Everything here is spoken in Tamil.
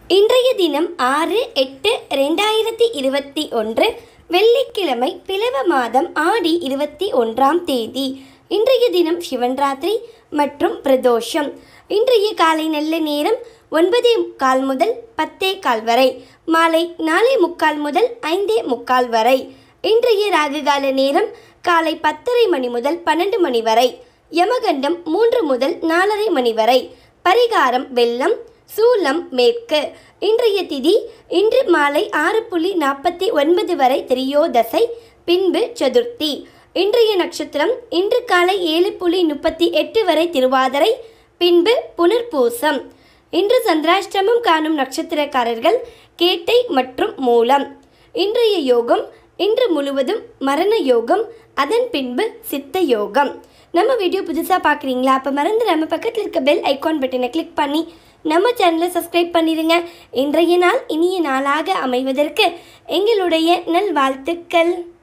இன்றைய தினம் ஆறு எட்டு ரெண்டாயிரத்தி இருபத்தி ஒன்று வெள்ளிக்கிழமை பிளவ மாதம் ஆடி இருபத்தி ஒன்றாம் தேதி இன்றைய தினம் சிவன் ராத்திரி மற்றும் பிரதோஷம் இன்றைய காலை நல்ல நேரம் ஒன்பதே கால் முதல் பத்தே கால் வரை மாலை நாலே முக்கால் முதல் ஐந்தே முக்கால் வரை இன்றைய ராகுகால நேரம் காலை பத்தரை மணி முதல் பன்னெண்டு மணி வரை யமகண்டம் மூன்று முதல் நாலரை மணி வரை பரிகாரம் வெள்ளம் சூலம் மேற்கு இன்றைய திதி இன்று மாலை ஆறு புள்ளி நாற்பத்தி ஒன்பது வரை திரியோதசை பின்பு சதுர்த்தி இன்றைய நட்சத்திரம் இன்று காலை ஏழு புள்ளி முப்பத்தி எட்டு வரை திருவாதிரை பின்பு புனர்பூசம் இன்று சந்திராஷ்டமம் காணும் நட்சத்திரக்காரர்கள் கேட்டை மற்றும் மூலம் இன்றைய யோகம் இன்று முழுவதும் மரண யோகம் அதன் பின்பு சித்த யோகம் நம்ம வீடியோ புதுசாக பார்க்குறீங்களா அப்போ மறந்து நம்ம பக்கத்தில் இருக்க பெல் ஐகான் பட்டனை கிளிக் பண்ணி நம்ம சேனலை சப்ஸ்கிரைப் பண்ணிடுங்க இன்றைய நாள் இனிய நாளாக அமைவதற்கு எங்களுடைய நல்வாழ்த்துக்கள்